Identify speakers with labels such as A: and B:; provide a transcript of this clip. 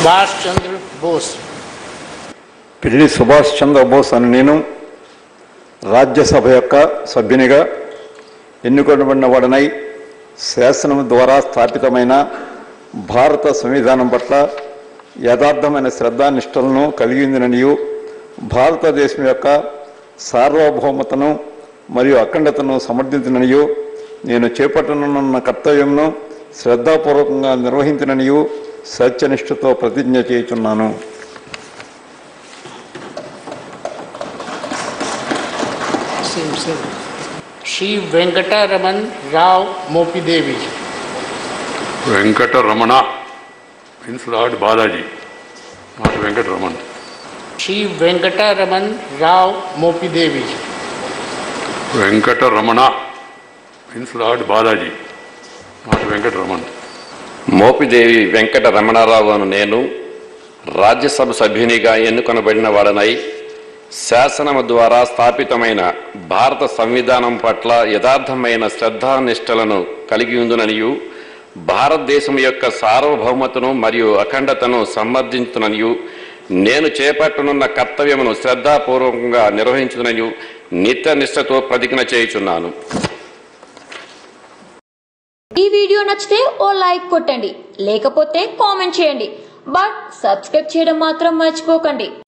A: सुभाष चंद्र बोस
B: పిల్లి సుభాష్ చంద్రబోస్ అని నేను రాజ్యసభ యొక్క సభ్యునిగా ఎన్నుకోబడిన వాడనై శాసనం ద్వారా స్థాపితమైన భారత సంవిధానం పట్ల యథార్థమైన శ్రద్ధానిష్టలను కలిగి ఉందిననియు భారతదేశం యొక్క సార్వభౌమతను మరియు అఖండతను సమర్థించిననియు నేను చేపట్టనున్న కర్తవ్యంను శ్రద్ధాపూర్వకంగా నిర్వహించిననియు సత్యనిష్ఠతో ప్రతిజ్ఞ చేయుచున్నాను
A: सेम सेम Shri Venkataraman Rao Mopidevi
C: Venkataramana means Lord Balaji not Venkataraman
A: Shri Venkataraman Rao Mopidevi
C: Venkataramana means Lord Balaji not Venkataraman
D: Mopidevi Venkata Ramana Rao అను నేను రాజ్యసభ సభ్యునిగా ఎన్నుకొనబడిన వాడనై శాసనము ద్వారా స్థాపితమైన భారత సంవిధానం పట్ల యథార్థమైన శ్రద్ధానిష్టలను కలిగి ఉందుననియు భారతదేశం యొక్క సార్వభౌమతను మరియు అఖండతను సమర్థించుననియు నేను చేపట్టనున్న కర్తవ్యమును శ్రద్ధాపూర్వకంగా నిర్వహించుననియు నిత్య నిష్ఠతో ప్రతిజ్ఞ చేయుచున్నాను
E: ఈ వీడియో నచ్చితే ఓ లైక్ కొట్టండి లేకపోతే కామెంట్ చేయండి బట్ సబ్స్క్రైబ్ చేయడం మాత్రం మర్చిపోకండి